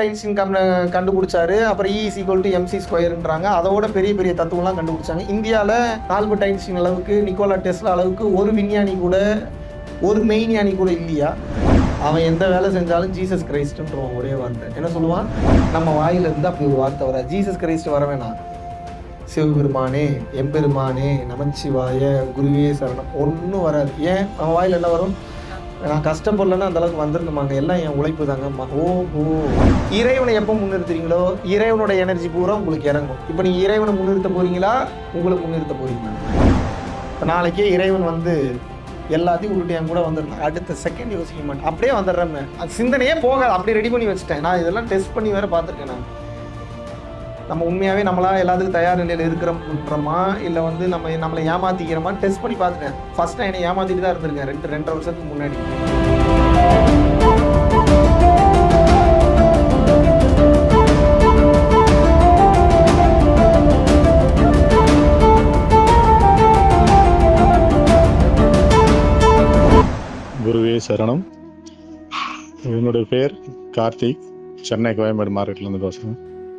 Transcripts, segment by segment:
Albert Einstein கம் கண்டுபிடிச்சாரு அப்புறம் இ ஈக்குவல் டு எம்சி ஸ்கொயர்ன்றாங்க அதோட பெரிய பெரிய தத்துவம்லாம் கண்டுபிடிச்சாங்க இந்தியாவில் ஆல்பர்ட் ஐன்ஸ்டீன் அளவுக்கு நிக்கோலா டெஸ்லா அளவுக்கு ஒரு விஞ்ஞானி கூட ஒரு மெய்ஞானி கூட இல்லையா அவன் எந்த வேலை செஞ்சாலும் ஜீசஸ் கிரைஸ்ட்ன்றவன் ஒரே வார்த்தை என்ன சொல்லுவான் நம்ம வாயில இருந்து அப்படி ஒரு வார்த்தை வர ஜீசஸ் கிரைஸ்ட் வர வேணாம் சிவபெருமானே எம்பெருமானே நமச்சிவாய குருவே சரணம் ஒன்றும் வராது ஏன் அவன் வாயில் என்ன வரும் நான் கஷ்டப்படலன்னா அந்த அளவுக்கு வந்திருக்குமாங்க எல்லாம் என் உழைப்பு தாங்க ஓ ஓ இறைவனை எப்போ முன்னிறுத்துறீங்களோ இறைவனோட எனர்ஜி பூரா உங்களுக்கு இறங்கும் இப்போ நீங்கள் இறைவனை முன்னிறுத்த போறீங்களா உங்களை முன்னிறுத்த போறீங்களா இப்போ நாளைக்கே இறைவன் வந்து எல்லாத்தையும் விட்டுட்டு என் கூட வந்துடலாம் அடுத்த செகண்ட் யோசிக்க மாட்டேன் அப்படியே வந்துடுறேன் அது சிந்தனையே போகாது அப்படியே ரெடி பண்ணி வச்சுட்டேன் நான் இதெல்லாம் டெஸ்ட் பண்ணி வேற பார்த்துருக்கேன் நான் நம்ம உண்மையாகவே நம்மளா எல்லாத்துக்கும் தயார் நிலையில் இருக்கிறோம்ன்றோமா இல்லை வந்து நம்ம நம்மளை ஏமாத்திக்கிறோமா டெஸ்ட் பண்ணி பார்த்துட்டேன் ஃபர்ஸ்ட் நான் என்னை ஏமாத்திட்டு தான் இருந்திருக்கேன் ரெண்டு ரெண்டரை வருஷத்துக்கு முன்னாடி குருவே சரணம் என்னுடைய பேர் கார்த்திக் சென்னை கோயம்பேடு மார்க்கெட்லேருந்து பேசுகிறேன்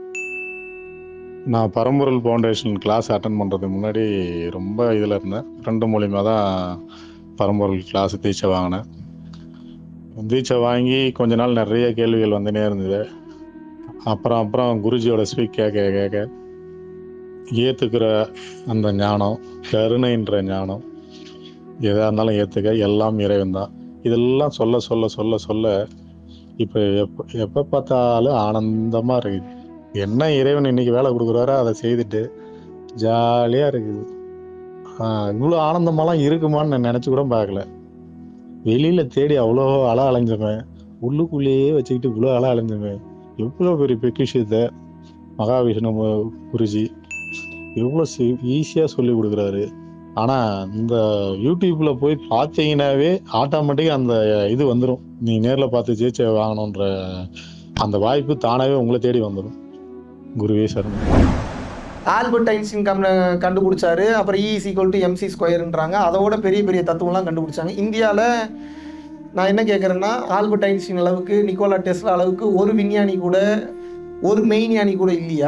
நான் பரம்பொருள் ஃபவுண்டேஷன் கிளாஸ் அட்டன் பண்ணுறதுக்கு முன்னாடி ரொம்ப இதில் இருந்தேன் ஃப்ரெண்டு மூலிமா தான் பரம்பொருள் கிளாஸ் தீட்சை வாங்கினேன் தீட்சை வாங்கி கொஞ்ச நாள் நிறைய கேள்விகள் வந்துனே இருந்தது அப்புறம் அப்புறம் குருஜியோட ஸ்பீக் கேட்க கேட்க ஏற்றுக்கிற அந்த ஞானம் கருணைன்ற ஞானம் எதாக இருந்தாலும் ஏற்றுக்க எல்லாம் இறைவன் தான் இதெல்லாம் சொல்ல சொல்ல சொல்ல சொல்ல இப்போ எப்போ எப்போ பார்த்தாலும் ஆனந்தமாக இருக்குது என்ன இறைவன் இன்னைக்கு வேலை கொடுக்குறாரோ அதை செய்துட்டு ஜாலியாக இருக்குது இவ்வளோ ஆனந்தமாலாம் இருக்குமான்னு நான் நினச்சி கூட பார்க்கல வெளியில் தேடி அவ்வளோ அல அலைஞ்சவன் உள்ளுக்குள்ளேயே வச்சுக்கிட்டு இவ்வளோ அல அலைஞ்சவன் எவ்வளோ பெரிய பெக்கிஷத்தை மகாவிஷ்ணு மு- குருஜி எவ்வளோ ஈஸியாக சொல்லி கொடுக்குறாரு ஆனால் இந்த யூடியூப்ல போய் பார்த்தீங்கன்னாவே ஆட்டோமேட்டிக்காக அந்த இது வந்துடும் நீ நேரில் பார்த்து ஜெயிச்ச வாங்கணுன்ற அந்த வாய்ப்பு தானாகவே உங்களை தேடி வந்துடும் குருவே சரணம் ஆல்பர்ட் ஐன்ஸ்டீன் கம் கண்டுபிடிச்சாரு அப்புறம் இ ஈக்குவல் டு எம்சி ஸ்கொயர்ன்றாங்க அதோட பெரிய பெரிய தத்துவம்லாம் கண்டுபிடிச்சாங்க இந்தியாவில் நான் என்ன கேட்குறேன்னா ஆல்பர்ட் ஐன்ஸ்டீன் அளவுக்கு நிக்கோலா டெஸ்லா அளவுக்கு ஒரு விஞ்ஞானி கூட ஒரு மெய்ஞானி கூட இல்லையா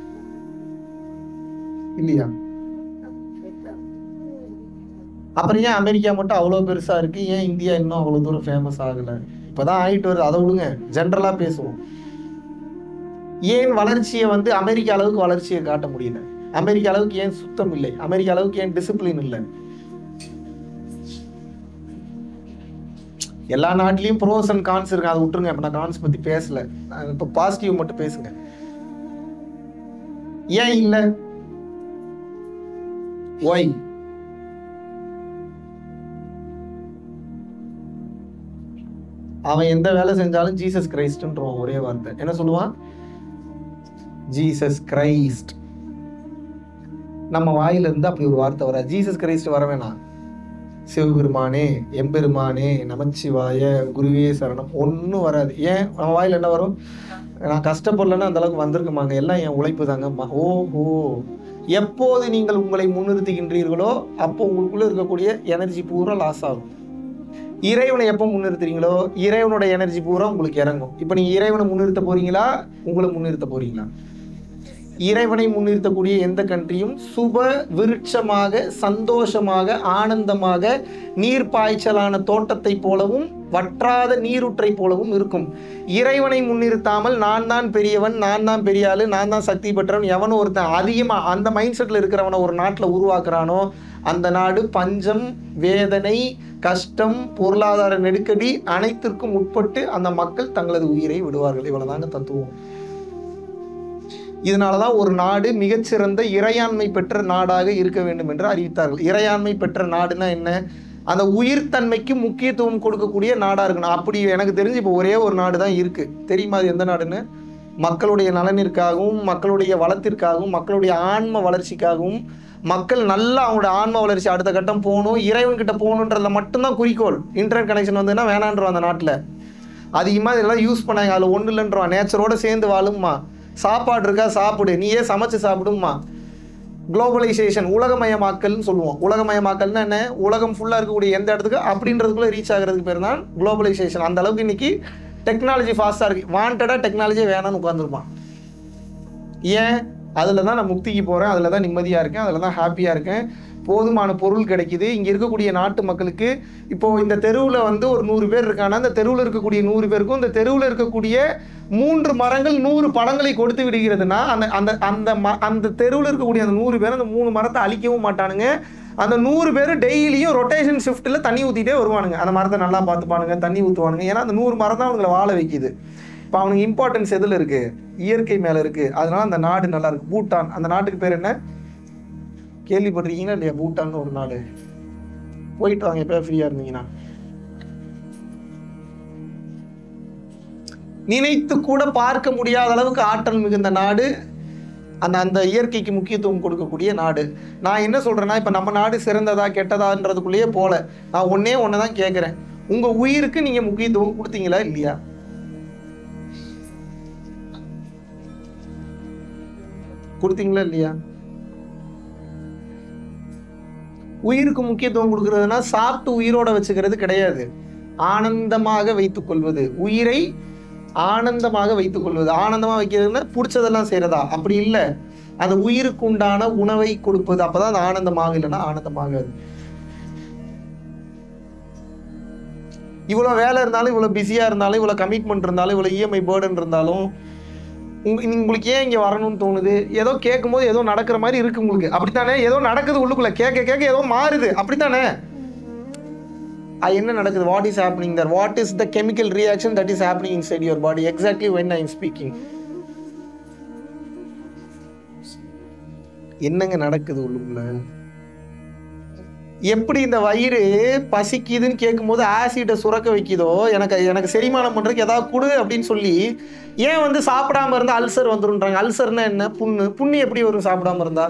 இல்லையா அப்புறம் ஏன் அமெரிக்கா மட்டும் அவ்வளோ பெருசா இருக்கு ஏன் இந்தியா இன்னும் அவ்வளோ தூரம் ஃபேமஸ் ஆகல இப்போதான் ஆயிட்டு வருது அதை விடுங்க ஜென்ரலாக பேசுவோம் ஏன் வளர்ச்சியை வந்து அமெரிக்கா அளவுக்கு வளர்ச்சியை காட்ட முடியல அமெரிக்கா அளவுக்கு ஏன் சுத்தம் இல்லை அமெரிக்கா அளவுக்கு ஏன் டிசிப்ளின் இல்லை எல்லா நாட்டிலையும் ப்ரோஸ் அண்ட் கான்ஸ் இருக்கு அதை விட்டுருங்க இப்போ நான் கான்ஸ் பத்தி பேசல நான் இப்போ பாசிட்டிவ் மட்டும் பேசுங்க ஏன் இல்லை ஒய் அவன் எந்த வேலை செஞ்சாலும் ஜீசஸ் கிரைஸ்ட்ன்றவன் ஒரே வார்த்தை என்ன சொல்லுவான் ஜீசஸ் கிரைஸ்ட் நம்ம வாயில இருந்து அப்படி ஒரு வார்த்தை வர ஜீசஸ் கிரைஸ்ட் வர வேணாம் சிவபெருமானே எம்பெருமானே நமச்சிவாய குருவே சரணம் ஒன்றும் வராது ஏன் அவன் வாயில என்ன வரும் நான் கஷ்டப்படலன்னா அந்த அளவுக்கு வந்திருக்குமாங்க எல்லாம் என் உழைப்பு தாங்க ஓஹோ எப்போது நீங்கள் உங்களை முன்னிறுத்துகின்றீர்களோ அப்போ உங்களுக்குள்ள இருக்கக்கூடிய எனர்ஜி பூரா லாஸ் ஆகும் இறைவனை எப்போ முன்னிறுத்துறீங்களோ இறைவனோட எனர்ஜி பூரா உங்களுக்கு இறங்கும் இப்போ நீங்க இறைவனை முன்னிறுத்த போறீங்களா உங்களை முன்னிறுத்த போறீங்களா இறைவனை முன்னிறுத்தக்கூடிய எந்த கண்ட்ரியும் சுப விருட்சமாக சந்தோஷமாக ஆனந்தமாக நீர் பாய்ச்சலான தோட்டத்தை போலவும் வற்றாத நீரூற்றை போலவும் இருக்கும் இறைவனை முன்னிறுத்தாமல் நான் தான் பெரியவன் நான் தான் பெரிய ஆளு நான் தான் சக்தி பெற்றவன் எவனோ ஒருத்தன் அதிகமாக அந்த மைண்ட் செட்டில் இருக்கிறவனை ஒரு நாட்டில் உருவாக்குறானோ அந்த நாடு பஞ்சம் வேதனை கஷ்டம் பொருளாதார நெருக்கடி அனைத்திற்கும் உட்பட்டு அந்த மக்கள் தங்களது உயிரை விடுவார்கள் இவ்வளவுதாங்க தத்துவம் இதனால தான் ஒரு நாடு மிகச்சிறந்த இறையாண்மை பெற்ற நாடாக இருக்க வேண்டும் என்று அறிவித்தார்கள் இறையாண்மை பெற்ற நாடுனா என்ன அந்த உயிர்த்தன்மைக்கு முக்கியத்துவம் கொடுக்கக்கூடிய நாடாக இருக்கணும் அப்படி எனக்கு தெரிஞ்சு இப்போ ஒரே ஒரு நாடு தான் இருக்கு தெரியுமா அது எந்த நாடுன்னு மக்களுடைய நலனிற்காகவும் மக்களுடைய வளத்திற்காகவும் மக்களுடைய ஆன்ம வளர்ச்சிக்காகவும் மக்கள் நல்லா அவங்களோட ஆன்ம வளர்ச்சி அடுத்த கட்டம் போகணும் இறைவன்கிட்ட போகணுன்றதுல மட்டும்தான் குறிக்கோள் இன்டர்நெட் கனெக்ஷன் வந்துன்னா வேணான்றோம் அந்த நாட்டில் அதிகமாக இதெல்லாம் யூஸ் பண்ணாங்க அதில் ஒன்றும் இல்லைன்றோம் நேச்சரோட சேர்ந்து வாழும்மா சாப்பாடு இருக்கா சாப்பிடு நீயே சமைச்சு சாப்பிடும்மா குளோபலைசேஷன் உலகமயமாக்கல்னு சொல்லுவோம் உலகமயமாக்கல்னா என்ன உலகம் ஃபுல்லாக இருக்கக்கூடிய எந்த இடத்துக்கு அப்படின்றதுக்குள்ளே ரீச் ஆகிறதுக்கு பேர் தான் குளோபலைசேஷன் அந்த அளவுக்கு இன்னைக்கு டெக்னாலஜி ஃபாஸ்ட்டாக இருக்குது வாண்டடாக டெக்னாலஜியே வேணாம்னு உட்காந்துருப்பான் ஏன் அதில் தான் நான் முக்திக்கு போகிறேன் அதில் தான் நிம்மதியாக இருக்கேன் அதில் தான் ஹாப்பியாக இருக்கேன் போதுமான பொருள் கிடைக்குது இங்கே இருக்கக்கூடிய நாட்டு மக்களுக்கு இப்போது இந்த தெருவில் வந்து ஒரு நூறு பேர் இருக்கானா அந்த தெருவில் இருக்கக்கூடிய நூறு பேருக்கும் இந்த தெருவில் இருக்கக்கூடிய மூன்று மரங்கள் நூறு பழங்களை கொடுத்து விடுகிறதுனா அந்த அந்த அந்த ம அந்த தெருவில் இருக்கக்கூடிய அந்த நூறு பேர் அந்த மூணு மரத்தை அழிக்கவும் மாட்டானுங்க அந்த நூறு பேர் டெய்லியும் ரொட்டேஷன் ஷிஃப்ட்டில் தண்ணி ஊற்றிட்டே வருவானுங்க அந்த மரத்தை நல்லா பார்த்துப்பானுங்க தண்ணி ஊற்றுவானுங்க ஏன்னா அந்த நூறு மரம் தான் அவங்களை வாழ வைக்குது இப்போ அவனுக்கு இம்பார்ட்டன்ஸ் எதில் இருக்குது இயற்கை மேலே இருக்குது அதனால அந்த நாடு நல்லா இருக்கு பூட்டான் அந்த நாட்டுக்கு பேர் என்ன கேள்விப்பட்டிருக்கீங்களா இல்லையா பூட்டான்னு ஒரு நாடு போயிட்டு வாங்க எப்போ ஃப்ரீயாக இருந்தீங்கன்னா நினைத்து கூட பார்க்க முடியாத அளவுக்கு ஆற்றல் மிகுந்த நாடு அந்த அந்த இயற்கைக்கு முக்கியத்துவம் கொடுக்கக்கூடிய நாடு நான் என்ன சொல்கிறேன்னா இப்போ நம்ம நாடு சிறந்ததா கெட்டதான்றதுக்குள்ளேயே போல நான் ஒன்றே ஒன்று தான் கேட்குறேன் உங்கள் உயிருக்கு நீங்கள் முக்கியத்துவம் கொடுத்தீங்களா இல்லையா கொடுத்தீங்களா இல்லையா உயிருக்கு முக்கியத்துவம் கொடுக்கறதுனா சாப்பிட்டு உயிரோட வச்சுக்கிறது கிடையாது ஆனந்தமாக வைத்துக் கொள்வது உயிரை ஆனந்தமாக வைத்துக் கொள்வது ஆனந்தமாக வைக்கிறதுனா பிடிச்சதெல்லாம் செய்யறதா அப்படி இல்லை அந்த உயிருக்கு உண்டான உணவை கொடுப்பது அப்பதான் அது ஆனந்தமாக இல்லைன்னா ஆனந்தமாகாது இவ்வளோ வேலை இருந்தாலும் இவ்வளோ பிஸியாக இருந்தாலும் இவ்வளோ கமிட்மெண்ட் இருந்தாலும் இவ்வளோ இஎம்ஐ பேர்டன் இருந்தாலும் உங்க உங்களுக்கு ஏன் இங்கே வரணும்னு தோணுது ஏதோ கேட்கும்போது ஏதோ நடக்கிற மாதிரி இருக்கு உங்களுக்கு அப்படித்தானே ஏதோ நடக்குது உள்ளுக்குள்ள கேட்க கேட்க ஏதோ மாறுது அப்படித்தானே அது என்ன நடக்குது what is happening there what is the chemical reaction that is happening inside your body exactly when I am speaking என்னங்க நடக்குது உள்ளுக்குள்ள எப்படி இந்த வயிறு பசிக்குதுன்னு கேட்கும்போது ஆசிட்டை சுரக்க வைக்குதோ எனக்கு எனக்கு செரிமானம் பண்ணுறதுக்கு ஏதாவது கொடு அப்படின்னு சொல்லி ஏன் வந்து சாப்பிடாம இருந்தால் அல்சர் வந்துருன்றாங்க அல்சர்னா என்ன புண்ணு புண்ணு எப்படி வரும் சாப்பிடாம இருந்தா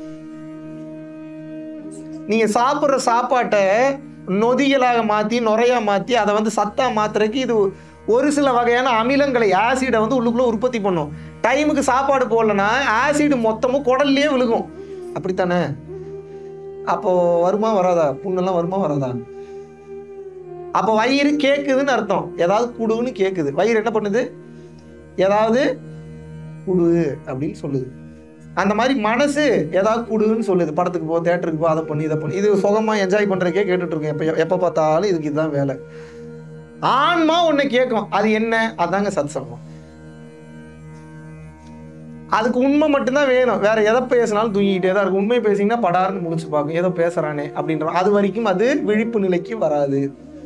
நீங்கள் சாப்பிட்ற சாப்பாட்டை நொதிகளாக மாற்றி நுரையா மாற்றி அதை வந்து சத்தா மாத்துறதுக்கு இது ஒரு சில வகையான அமிலங்களை ஆசிடை வந்து உள்ளுக்குள்ளே உற்பத்தி பண்ணும் டைமுக்கு சாப்பாடு போடலன்னா ஆசிட் மொத்தமும் குடல்லையே விழுகும் அப்படித்தானே அப்போ வருமா வராதா புண்ணெல்லாம் வருமா வராதா அப்போ வயிறு கேட்குதுன்னு அர்த்தம் ஏதாவது குடுன்னு கேட்குது வயிறு என்ன பண்ணுது ஏதாவது குடு அப்படின்னு சொல்லுது அந்த மாதிரி மனசு ஏதாவது குடுன்னு சொல்லுது படத்துக்கு போ தேட்டருக்கு போ அதை பண்ணி இதை பண்ணி இது சுகமாக என்ஜாய் பண்ணுறக்கே கேட்டுட்டு இருக்கேன் எப்போ எப்போ பார்த்தாலும் இதுக்கு இதுதான் வேலை ஆன்மா ஒன்று கேட்கும் அது என்ன அதாங்க சத்சங்கம் அதுக்கு உண்மை மட்டும்தான் வேணும் வேற எதை பேசினாலும் தூங்கிக்கிட்டே தான் இருக்கும் உண்மை பேசிங்கன்னா படார்னு முடிச்சு பார்க்கும் ஏதோ பேசுறானே அப்படின்ற அது வரைக்கும் அது விழிப்பு நிலைக்கு வராது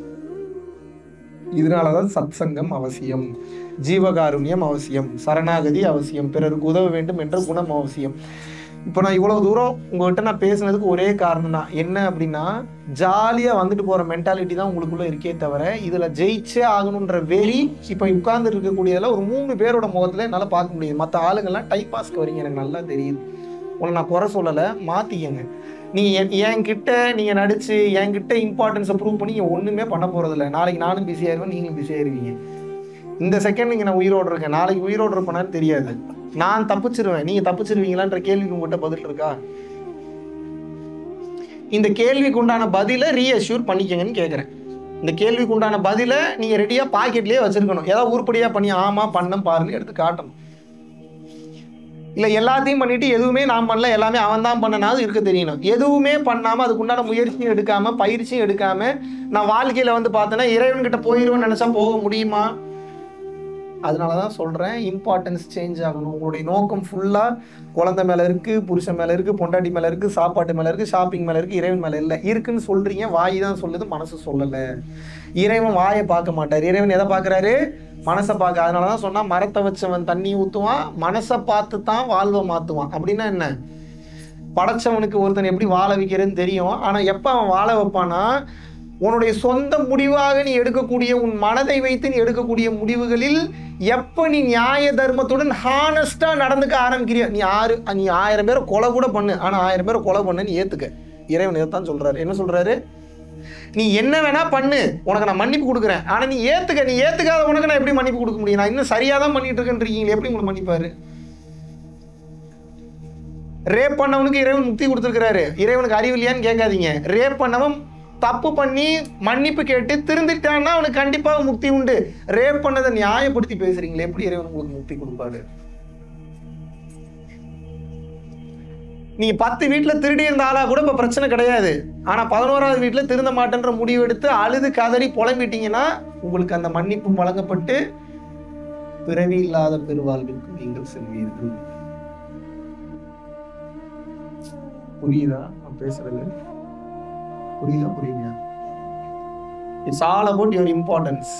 இதனாலதான் சத்சங்கம் அவசியம் ஜீவகாருண்யம் அவசியம் சரணாகதி அவசியம் பிறருக்கு உதவ வேண்டும் என்ற குணம் அவசியம் இப்போ நான் இவ்வளவு தூரம் உங்ககிட்ட நான் பேசுனதுக்கு ஒரே காரணம் தான் என்ன அப்படின்னா ஜாலியாக வந்துட்டு போகிற மென்டாலிட்டி தான் உங்களுக்குள்ள இருக்கே தவிர இதில் ஜெயிச்சே ஆகணுன்ற வெறி இப்போ உட்கார்ந்து இருக்கக்கூடியதில் ஒரு மூணு பேரோட முகத்தில் என்னால் பார்க்க முடியுது மற்ற ஆளுங்கெல்லாம் டைப் பாஸ்க்கு வரீங்க எனக்கு நல்லா தெரியுது உங்களை நான் குறை சொல்லலை மாற்றிக்கங்க நீங்கள் என் என்கிட்ட நீங்கள் நடித்து என்கிட்ட இம்பார்ட்டன்ஸை ப்ரூவ் பண்ணி நீங்கள் ஒன்றுமே பண்ண போகிறதில்ல நாளைக்கு நானும் பிஸி ஆயிடுவேன் நீங்களும் பிஸி ஆயிருவீங்க இந்த செகண்ட் நீங்கள் நான் உயிரோடு இருக்கேன் நாளைக்கு உயிரோடு இருப்பேனான்னு தெரியாது நான் தப்பிச்சிருவேன் நீங்கள் தப்பிச்சிருவீங்களான்ற கேள்விக்கு உங்கள்கிட்ட பதில் இருக்கா இந்த கேள்விக்கு உண்டான பதிலை ரீஅஷ்யூர் பண்ணிக்கங்கன்னு கேட்குறேன் இந்த கேள்விக்கு உண்டான பதிலை நீங்கள் ரெடியாக பாக்கெட்லேயே வச்சுருக்கணும் ஏதாவது உருப்படியாக பண்ணி ஆமாம் பண்ணம் பாருன்னு எடுத்து காட்டணும் இல்லை எல்லாத்தையும் பண்ணிட்டு எதுவுமே நான் பண்ணல எல்லாமே அவன் தான் பண்ணனாவது இருக்க தெரியணும் எதுவுமே பண்ணாமல் அதுக்குண்டான முயற்சியும் எடுக்காமல் பயிற்சியும் எடுக்காமல் நான் வாழ்க்கையில் வந்து பார்த்தேன்னா இறைவன்கிட்ட போயிடுவேன்னு நினச்சா போக முடியுமா அதனால தான் சொல்கிறேன் இம்பார்ட்டன்ஸ் சேஞ்ச் ஆகணும் உங்களுடைய நோக்கம் ஃபுல்லாக குழந்தை மேலே இருக்குது புருஷன் மேலே இருக்குது பொண்டாட்டி மேலே இருக்குது சாப்பாட்டு மேலே இருக்குது ஷாப்பிங் மேலே இருக்குது இறைவன் மேலே இல்லை இருக்குன்னு சொல்கிறீங்க வாய் தான் சொல்லுது மனசு சொல்லலை இறைவன் வாயை பார்க்க மாட்டார் இறைவன் எதை பார்க்குறாரு மனசை பார்க்க அதனால தான் சொன்னால் மரத்தை வச்சவன் தண்ணி ஊற்றுவான் மனசை பார்த்து தான் வாழ்வை மாற்றுவான் அப்படின்னா என்ன படைச்சவனுக்கு ஒருத்தன் எப்படி வாழ வைக்கிறதுன்னு தெரியும் ஆனால் எப்போ அவன் வாழ வைப்பானா உன்னுடைய சொந்த முடிவாக நீ எடுக்கக்கூடிய உன் மனதை வைத்து நீ எடுக்கக்கூடிய முடிவுகளில் எப்போ நீ நியாய தர்மத்துடன் ஹானஸ்டாக நடந்துக்க ஆரம்பிக்கிறியோ நீ ஆறு நீ ஆயிரம் பேரை கொலை கூட பண்ணு ஆனால் ஆயிரம் பேரை கொலை பண்ணு நீ ஏற்றுக்க இறைவன் இதைத்தான் சொல்கிறாரு என்ன சொல்கிறாரு நீ என்ன வேணா பண்ணு உனக்கு நான் மன்னிப்பு கொடுக்குறேன் ஆனால் நீ ஏற்றுக்க நீ ஏற்றுக்காத உனக்கு நான் எப்படி மன்னிப்பு கொடுக்க முடியும் நான் இன்னும் சரியாக தான் பண்ணிட்டு இருக்கேன்றீங்களே எப்படி உங்களுக்கு மன்னிப்பாரு ரேப் பண்ணவனுக்கு இறைவன் முக்தி கொடுத்துருக்கிறாரு இறைவனுக்கு அறிவு இல்லையான்னு கேட்காதீங்க ரேப் பண்ணவன் தப்பு பண்ணி மன்னிப்பு கேட்டு திருந்திட்டான்னா அவனுக்கு கண்டிப்பாக முக்தி உண்டு ரேப் பண்ணதை நியாயப்படுத்தி பேசுறீங்களே எப்படி இறைவன் உங்களுக்கு முக்தி கொடுப்பாரு நீங்க பத்து வீட்டுல திருடி இருந்த ஆளா கூட இப்ப பிரச்சனை கிடையாது ஆனா பதினோராவது வீட்டுல திருந்த மாட்டேன்ற முடிவு எடுத்து அழுது கதறி புலம்பிட்டீங்கன்னா உங்களுக்கு அந்த மன்னிப்பு வழங்கப்பட்டு பிறவி இல்லாத பெருவாழ்விற்கு நீங்கள் செல்வீர்கள் புரியுதா நான் பேசுறது புரியுதா புரியுங்க it's all about your importance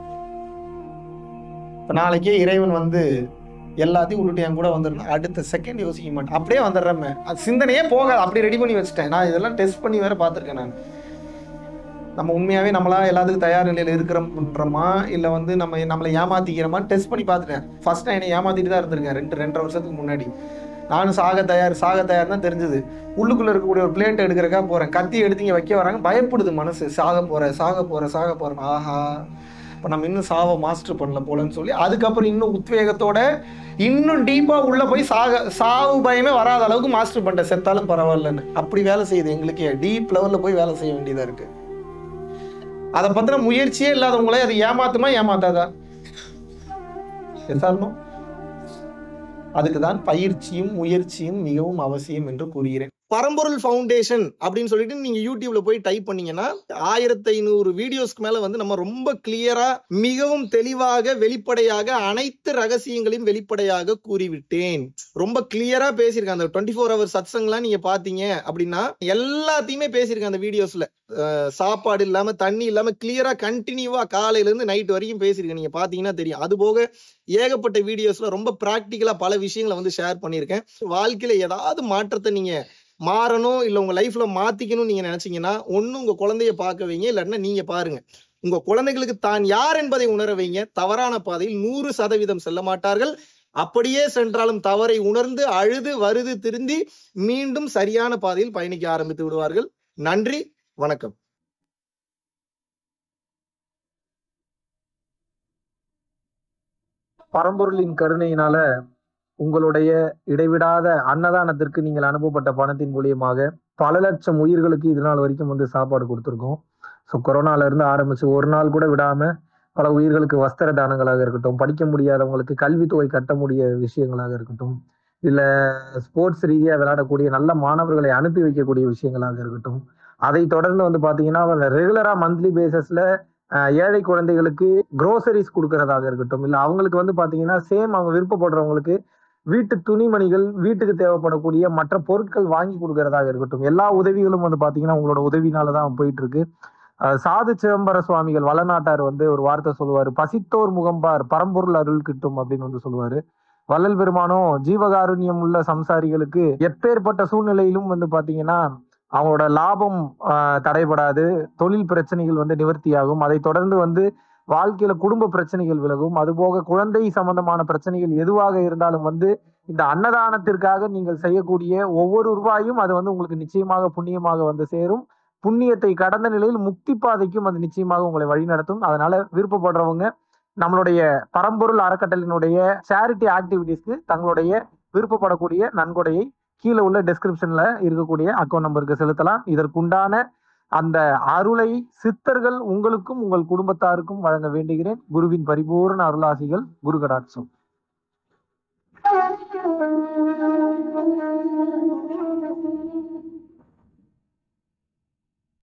இப்போ நாளைக்கே இறைவன் வந்து எல்லாத்தையும் விட்டுட்டு என் கூட வந்துடணும் அடுத்த செகண்ட் யோசிக்க மாட்டேன் அப்படியே வந்துடுறேன் அது சிந்தனையே போகாது அப்படி ரெடி பண்ணி வச்சுட்டேன் நான் இதெல்லாம் டெஸ்ட் பண்ணி வேற பார்த்துருக்கேன் நான் நம்ம உண்மையாவே நம்மளா எல்லாத்துக்கும் தயார் நிலையில் இருக்கிறோம்ன்றோமா இல்லை வந்து நம்ம நம்மளை ஏமாத்திக்கிறோமா டெஸ்ட் பண்ணி பார்த்துட்டேன் ஃபர்ஸ்ட் நான் என்னை ஏமாத்திட்டு தான் இருந்திருக்கேன் ரெண்டு ரெண்டரை வருஷத்துக்கு முன்னாடி நானும் சாக தயார் சாக தயார் தான் தெரிஞ்சது உள்ளுக்குள்ள இருக்கக்கூடிய ஒரு பிளேட் எடுக்கிறக்கா போறேன் கத்தி எடுத்து இங்கே வைக்க வராங்க பயப்படுது மனசு சாக போற சாக போற சாக போறேன் ஆஹா இப்போ நம்ம இன்னும் சாவை மாஸ்டர் பண்ணல போலன்னு சொல்லி அதுக்கப்புறம் இன்னும் உத்வேகத்தோட இன்னும் டீப்பா உள்ள போய் சாக சாவு பயமே வராத அளவுக்கு மாஸ்டர் பண்ணிட்டேன் செத்தாலும் பரவாயில்லன்னு அப்படி வேலை செய்யுது எங்களுக்கே டீப் லெவல்ல போய் வேலை செய்ய வேண்டியதா இருக்கு அதை பத்தின முயற்சியே இல்லாதவங்களே அது ஏமாத்துமா ஏமாத்தாதா எத்தாலும் அதுக்கு தான் பயிற்சியும் முயற்சியும் மிகவும் அவசியம் என்று கூறுகிறேன் பரம்பொருள் ஃபவுண்டேஷன் அப்படின்னு சொல்லிட்டு நீங்க யூடியூப்ல போய் டைப் பண்ணீங்கன்னா ஆயிரத்தி ஐநூறு வீடியோஸ்க்கு மேல வந்து நம்ம ரொம்ப கிளியரா மிகவும் தெளிவாக வெளிப்படையாக அனைத்து ரகசியங்களையும் வெளிப்படையாக கூறிவிட்டேன் ரொம்ப கிளியரா பேசியிருக்கேன் அந்த டுவெண்ட்டி ஃபோர் ஹவர் சத்சங்லாம் நீங்க பாத்தீங்க அப்படின்னா எல்லாத்தையுமே பேசியிருக்கேன் அந்த வீடியோஸ்ல அஹ் சாப்பாடு இல்லாம தண்ணி இல்லாம கிளியரா கண்டினியூவா காலையில இருந்து நைட் வரைக்கும் பேசியிருக்கேன் நீங்க பாத்தீங்கன்னா தெரியும் அது போக ஏகப்பட்ட வீடியோஸ்ல ரொம்ப பிராக்டிக்கலா பல விஷயங்களை வந்து ஷேர் பண்ணியிருக்கேன் வாழ்க்கையில ஏதாவது மாற்றத்தை நீங்க மாறணும் இல்ல உங்க லைஃப்ல மாத்திக்கணும்னு நீங்க நினைச்சீங்கன்னா ஒண்ணு உங்க குழந்தைய பார்க்க வைங்க இல்லாட்டினா நீங்க பாருங்க உங்க குழந்தைகளுக்கு தான் யார் என்பதை உணர வைங்க தவறான பாதையில் நூறு சதவீதம் செல்ல மாட்டார்கள் அப்படியே சென்றாலும் தவறை உணர்ந்து அழுது வருது திருந்தி மீண்டும் சரியான பாதையில் பயணிக்க ஆரம்பித்து விடுவார்கள் நன்றி வணக்கம் பரம்பொருளின் கருணையினால உங்களுடைய இடைவிடாத அன்னதானத்திற்கு நீங்கள் அனுப்பப்பட்ட பணத்தின் மூலியமாக பல லட்சம் உயிர்களுக்கு இது நாள் வரைக்கும் வந்து சாப்பாடு கொடுத்துருக்கோம் ஸோ கொரோனால இருந்து ஆரம்பிச்சு ஒரு நாள் கூட விடாம பல உயிர்களுக்கு வஸ்திர தானங்களாக இருக்கட்டும் படிக்க முடியாதவங்களுக்கு கல்வித்தொகை கட்ட முடிய விஷயங்களாக இருக்கட்டும் இல்ல ஸ்போர்ட்ஸ் ரீதியா விளையாடக்கூடிய நல்ல மாணவர்களை அனுப்பி வைக்கக்கூடிய விஷயங்களாக இருக்கட்டும் அதை தொடர்ந்து வந்து பாத்தீங்கன்னா ரெகுலரா மந்த்லி பேசிஸ்ல ஏழை குழந்தைகளுக்கு க்ரோசரிஸ் கொடுக்கறதாக இருக்கட்டும் இல்ல அவங்களுக்கு வந்து பாத்தீங்கன்னா சேம் அவங்க விருப்பப்படுறவங்களுக்கு வீட்டு துணிமணிகள் வீட்டுக்கு தேவைப்படக்கூடிய மற்ற பொருட்கள் வாங்கி கொடுக்கறதாக இருக்கட்டும் எல்லா உதவிகளும் வந்து பாத்தீங்கன்னா உங்களோட உதவினால தான் போயிட்டு இருக்கு அஹ் சாது சிதம்பர சுவாமிகள் வளநாட்டார் வந்து ஒரு வார்த்தை சொல்லுவாரு பசித்தோர் முகம்பார் பரம்பொருள் அருள் கிட்டும் அப்படின்னு வந்து சொல்லுவாரு வள்ளல் பெருமானும் ஜீவகாருண்யம் உள்ள சம்சாரிகளுக்கு எப்பேற்பட்ட சூழ்நிலையிலும் வந்து பாத்தீங்கன்னா அவங்களோட லாபம் ஆஹ், தடைபடாது தொழில் பிரச்சனைகள் வந்து நிவர்த்தியாகும் அதை தொடர்ந்து வந்து வாழ்க்கையில குடும்ப பிரச்சனைகள் விலகும் அதுபோக குழந்தை சம்பந்தமான பிரச்சனைகள் எதுவாக இருந்தாலும் வந்து இந்த அன்னதானத்திற்காக நீங்கள் செய்யக்கூடிய ஒவ்வொரு ரூபாயும் அது வந்து உங்களுக்கு நிச்சயமாக புண்ணியமாக வந்து சேரும் புண்ணியத்தை கடந்த நிலையில் முக்தி பாதைக்கும் அது நிச்சயமாக உங்களை வழிநடத்தும் அதனால விருப்பப்படுறவங்க நம்மளுடைய பரம்பொருள் அறக்கட்டளையினுடைய சேரிட்டி ஆக்டிவிட்டீஸ்க்கு தங்களுடைய விருப்பப்படக்கூடிய நன்கொடையை கீழே உள்ள டெஸ்கிரிப்ஷன்ல இருக்கக்கூடிய அக்கௌண்ட் நம்பருக்கு செலுத்தலாம் இதற்குண்டான அந்த அருளை சித்தர்கள் உங்களுக்கும் உங்கள் குடும்பத்தாருக்கும் வழங்க வேண்டுகிறேன் குருவின் பரிபூர்ண அருளாசிகள் குரு கடாட்சம்